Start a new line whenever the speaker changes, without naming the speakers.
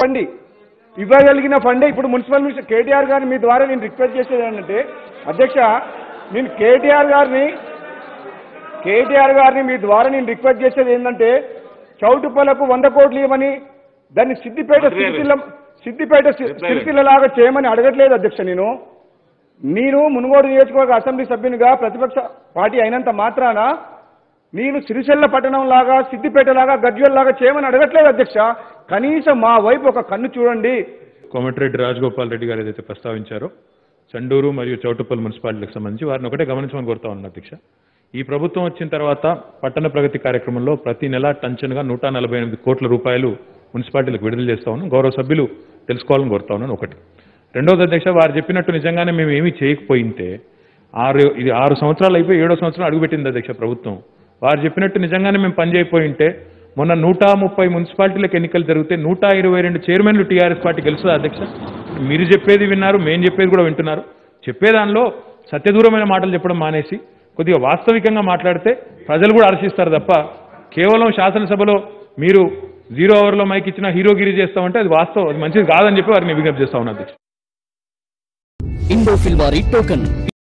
Fund ఇవ్వగలిగిన funday ఇప్పుడు municipal minister KTR గారిని మీ ద్వారా నేను రిక్వెస్ట్ చేసేది ఏంటంటే అధ్యక్ష నేను కేటీఆర్ గారిని కేటీఆర్ గారిని మీ ద్వారా నేను రిక్వెస్ట్ చేసేది ఏంటంటే చౌటుపలకు వంద కోట్లు ఇవ్వమని దాన్ని సిద్దిపేట
మంత్రి గారు.
సిరిసిల్ల సిద్దిపేట సి- సిరిసిల్లలాగా చేయమని అడగట్లేదు అధ్యక్ష నేను నేను మునుగోడు నియోజకవర్గ అసెంబ్లీ సభ్యునిగా ప్రతిపక్ష పార్టీ అయినంత మాత్రాన నేను సిరిసిల్ల పట్టణం లాగా సిద్దిపేట లాగా గజ్వల్ లాగా చేయమని అడగట్లేదు అధ్యక్ష కనీసం మా వైపు ఒక కన్ను చూడండి
కోమటిరెడ్డి రాజగోపాల్ రెడ్డి గారు ఏదైతే ప్రస్తావించారో చండూరు మరియు చౌటుప్పల్ మున్సిపాలిటీలకు సంబంధించి వారిని ఒకటే గమనించమని కోరుతా ఉన్నా అధ్యక్ష ఈ ప్రభుత్వం వచ్చిన తర్వాత పట్టణ ప్రగతి కార్యక్రమంలో ప్రతి నెల టంచన్గా నూట నలభై ఎనిమిది కోట్ల రూపాయలు మున్సిపాలిటీలకు విడుదల చేస్తా ఉన్నాం గౌరవ సభ్యులు తెలుసుకోవాలని కోరుతా ఉన్నాను ఒకటి రెండవది అధ్యక్ష వారు చెప్పినట్టు నిజంగానే మేము ఏమీ చేయకపోయింటే ఆరు ఇది ఆరు సంవత్సరాలు అయిపోయి ఏడో సంవత్సరం అడుగుపెట్టింది అధ్యక్ష ప్రభుత్వం వారు చెప్పినట్టు నిజంగానే మేము పని చేయకపోయింటే మొన్న నూట ముప్పై మున్సిపాలిటీలకు ఎన్నికలు జరిగితే నూట ఇరవై రెండు చైర్మన్లు టీఆర్ఎస్ పార్టీ గెలుస్తుంది అధ్యక్ష మీరు చెప్పేది విన్నారు మేము చెప్పేది కూడా వింటున్నారు చెప్పేదానిలో సత్యదూరమైన మాటలు చెప్పడం మానేసి కొద్దిగా వాస్తవికంగా మాట్లాడితే ప్రజలు కూడా హర్షిస్తారు తప్ప కేవలం శాసనసభలో మీరు జీరో అవర్లో మైక్ ఇచ్చిన హీరోగిరి చేస్తామంటే అది వాస్తవం అది మంచిది కాదని చెప్పి వారిని విజ్ఞప్తి చేస్తా ఉన్నా అధ్యక్ష
ఇండోఫిల్ వారి టోకన్